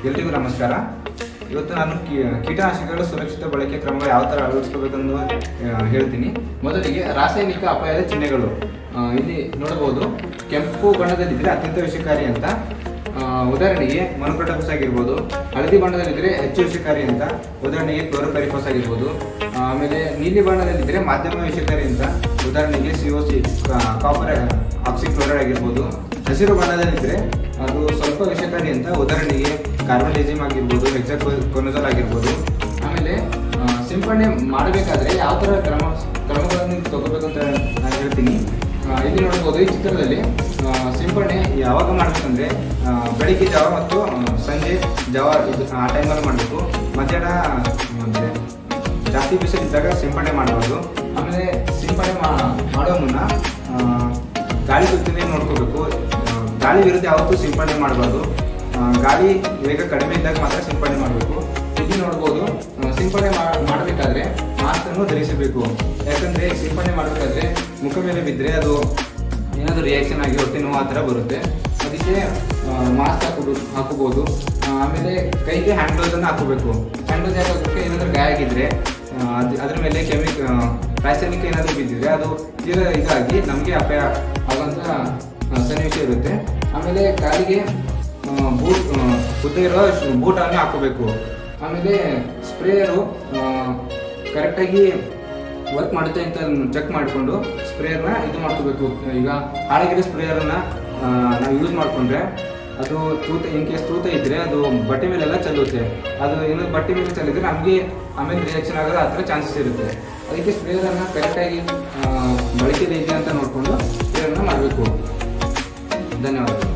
ಎಲ್ರಿಗೂ ನಮಸ್ಕಾರ ಇವತ್ತು ನಾನು ಕೀ- ಕೀಟನಾಶಕಗಳ ಸುರಕ್ಷಿತ ಬಳಕೆ ಕ್ರಮಗಳು ಯಾವ ಥರ ಅಳವಡಿಸ್ಕೋಬೇಕೆಂದು ಆ, ಹೇಳ್ತೀನಿ ಮೊದಲಿಗೆ ರಾಸಾಯನಿಕ ಅಪಾಯದ ಚಿಹ್ನೆಗಳು ಆ, ಇಲ್ಲಿ ನೋಡಬಹುದು ಕೆಂಪು ಬಣ್ಣದಲ್ಲಿದ್ದರೆ ಅತ್ಯಂತ ವಿಷಕಾರಿ ಅಂತ ಆ, ಉದಾಹರಣೆಗೆ ಮೊನೊಕ್ರೋಟೋಫಸ್ ಆಗಿರ್ಬೋದು ಹಳದಿ ಬಣ್ಣದಲ್ಲಿದ್ದರೆ ಹೆಚ್ಚು ವಿಷಕಾರಿ ಅಂತ ಉದಾಹರಣೆಗೆ ಕ್ಲೋರೋಪೆರಿಫಸ್ ಆಗಿರ್ಬೋದು ಆ, ಆಮೇಲೆ ನೀಲಿ ಬಣ್ಣದಲ್ಲಿದ್ದರೆ ಮಾಧ್ಯಮ ವಿಷಕಾರಿ ಅಂತ ಉದಾಹರಣೆಗೆ C O C copper oxychloride ಆಗಿರ್ಬೋದು ಹಸಿರು ಬಣ್ಣದಲ್ಲಿದ್ದರೆ ಅದು ಸ್ವಲ್ಪ ವಿಷಕಾರಿ ಅಂತ ಉದಾಹರಣೆಗೆ ಕಾರ್ಬನ್ಲೇಜಿಮ್ ಆಗಿರ್ಬೋದು ಹೆಕ್ಸಾಕೊನಜಲ್ ಆಗಿರ್ಬೋದು ಆಮೇಲೆ ಆ, ಸಿಂಪಡಣೆ ಮಾಡಬೇಕಾದ್ರೆ ಯಾವ ಥರ ಕ್ರಮ ಕ್ರಮಗಳನ್ನು ತಗೋಬೇಕು ಅಂತ ನಾನು ಹೇಳ್ತೀನಿ ಆ, ಇಲ್ಲಿ ನೋಡ್ಬೋದು ಈ ಚಿತ್ರದಲ್ಲಿ ಆ, ಸಿಂಪಡಣೆ ಯಾವಾಗ ಮಾಡಬೇಕಂದ್ರೆ ಆ, ಬೆಳಿಗ್ಗೆ ಜಾವ ಮತ್ತು ಆ, ಸಂಜೆ ಜಾವ ಇದು ಆ ಟೈಮಲ್ಲಿ ಮಾಡಬೇಕು ಮಧ್ಯಾಹ್ನ ಮತ್ತೆ ಜಾಸ್ತಿ ಬಿಸಿಲಿದ್ದಾಗ ಸಿಂಪಡಣೆ ಮಾಡಬಾರ್ದು ಆಮೇಲೆ ಸಿಂಪಡಣೆ ಮಾ- ಮಾಡೋ ಮುನ್ನ ಆ, ಗಾಳಿ ಸುತ್ತಿನೇ ನೋಡ್ಕೋಬೇಕು ಆ, ಗಾಳಿ ವಿರುದ್ಧ ಯಾವತ್ತೂ ಸಿಂಪಡಣೆ ಮಾಡಬಾರ್ದು ಆ, ಗಾಳಿ ವೇಗ ಕಡಿಮೆ ಇದ್ದಾಗ ಮಾತ್ರ ಸಿಂಪಡಣೆ ಮಾಡಬೇಕು ಇಲ್ಲಿ ನೋಡ್ಬೋದು ಆ, ಸಿಂಪಡಣೆ ಮಾ- ಮಾಡಬೇಕಾದ್ರೆ ಮಾಸ್ಕ್ ಅನ್ನು ಧರಿಸಬೇಕು ಯಾಕಂದ್ರೆ ಸಿಂಪಡಣೆ ಮಾಡಬೇಕಾದ್ರೆ ಮುಖ ಮೇಲೆ ಬಿದ್ದರೆ ಅದು ಏನಾದರೂ ರಿಯಾಕ್ಷನ್ ಆಗಿ ಹೊಟ್ಟೆ ನೋವು ಆ ಥರ ಬರುತ್ತೆ ಅದಕ್ಕೆ ಮಾಸ್ಕ್ ಹಾಕೋದು ಹಾಕೋಬೋದು ಆ, ಆಮೇಲೆ ಕೈಗೆ ಹ್ಯಾಂಡ್ ಗ್ಲೌಸನ್ನು ಹಾಕೋಬೇಕು ಹ್ಯಾಂಡ್ ಗ್ಲೌಸ್ ಯಾಕೆ ಹಾಕೋಕ್ಕೆ ಏನಾದರೂ ಗಾಯ ಆಗಿದ್ರೆ ಆ, ಅದ್- ಅದ್ರ ಮೇಲೆ ಕೆಮಿಕ್ ರಾಸಾಯನಿಕ ಏನಾದರೂ ಬಿದ್ದಿದ್ರೆ ಅದು ತೀರಾ ಇದಾಗಿ ನಮಗೆ ಅಪಾಯ ಆಗುವಂಥ ಆ, ಸನ್ನಿವೇಶ ಇರುತ್ತೆ ಆಮೇಲೆ ಕಾಲಿಗೆ ಆ, ಬೂಟ್ ಆ, ಉದ್ದ ಇರೋ ಬೂಟನ್ನು ಹಾಕೋಬೇಕು ಆಮೇಲೆ ಸ್ಪ್ರೇಯರು ಕರೆಕ್ಟಾಗಿ ವರ್ಕ್ ಮಾಡುತ್ತೆ ಅಂತ ಚೆಕ್ ಮಾಡಿಕೊಂಡು ಸ್ಪ್ರೇಯರ್ನ ಇದು ಮಾಡ್ಕೋಬೇಕು ಈಗ ಹಾಳಾಗಿರೋ ಸ್ಪ್ರೇಯರನ್ನ ನಾವು ಯೂಸ್ ಮಾಡಿಕೊಂಡ್ರೆ ಅದು ತೂತ ಇನ್ ಕೇಸ್ ತೂತ ಇದ್ರೆ ಅದು ಬಟ್ಟೆ ಮೇಲೆಲ್ಲ ಚೆಲ್ಲುತ್ತೆ ಅದು ಏನೋ ಬಟ್ಟೆ ಮೇಲೆ ಚೆಲ್ಲಿದ್ರೆ ನಮಗೆ ಆಮೇಲೆ ರಿಯಾಕ್ಷನ್ ಆಗೋದು ಆ ಥರ ಚಾನ್ಸಸ್ ಇರುತ್ತೆ ಅದಕ್ಕೆ ಸ್ಪ್ರೇಯರನ್ನು ಕರೆಕ್ಟಾಗಿ ಬಳಕೆಯಲ್ಲಿ ಇದೆ ಅಂತ ನೋಡಿಕೊಂಡು ಸ್ಪ್ರೇಯರ್ನ ಮಾಡಬೇಕು ಧನ್ಯವಾದಗಳು